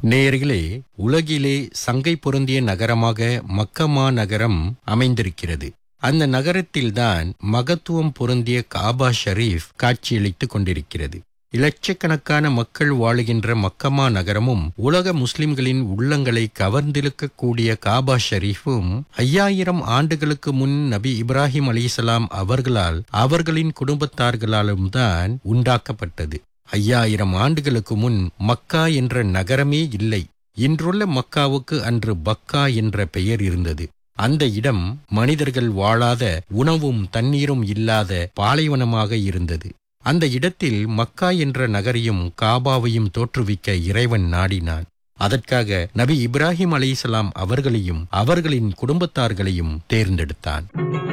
நேயர்களே உலகிலே சங்கை பொருந்திய நகரமாக மக்கமா நகரம் அமைந்திருக்கிறது அந்த நகரத்தில்தான் மகத்துவம் பொருந்திய காபா ஷரீஃப் காட்சியளித்துக் கொண்டிருக்கிறது இலட்சக்கணக்கான மக்கள் வாழுகின்ற மக்கமா நகரமும் உலக முஸ்லிம்களின் உள்ளங்களை கவர்ந்திழுக்கக்கூடிய காபா ஷரீஃபும் ஐயாயிரம் ஆண்டுகளுக்கு முன் நபி இப்ராஹிம் அலிசலாம் அவர்களால் அவர்களின் குடும்பத்தார்களாலும் தான் உண்டாக்கப்பட்டது ஐயாயிரம் ஆண்டுகளுக்கு முன் மக்கா என்ற நகரமே இல்லை இன்றுள்ள மக்காவுக்கு அன்று பக்கா என்ற பெயர் இருந்தது அந்த இடம் மனிதர்கள் வாழாத உணவும் தண்ணீரும் இல்லாத பாலைவனமாக இருந்தது அந்த இடத்தில் மக்கா என்ற நகரையும் காபாவையும் தோற்றுவிக்க இறைவன் நாடினான் அதற்காக நபி இப்ராஹிம் அலைஹிஸ்ஸலாம் அவர்களையும் அவர்களின் குடும்பத்தார்களையும் தேர்ந்தெடுத்தான்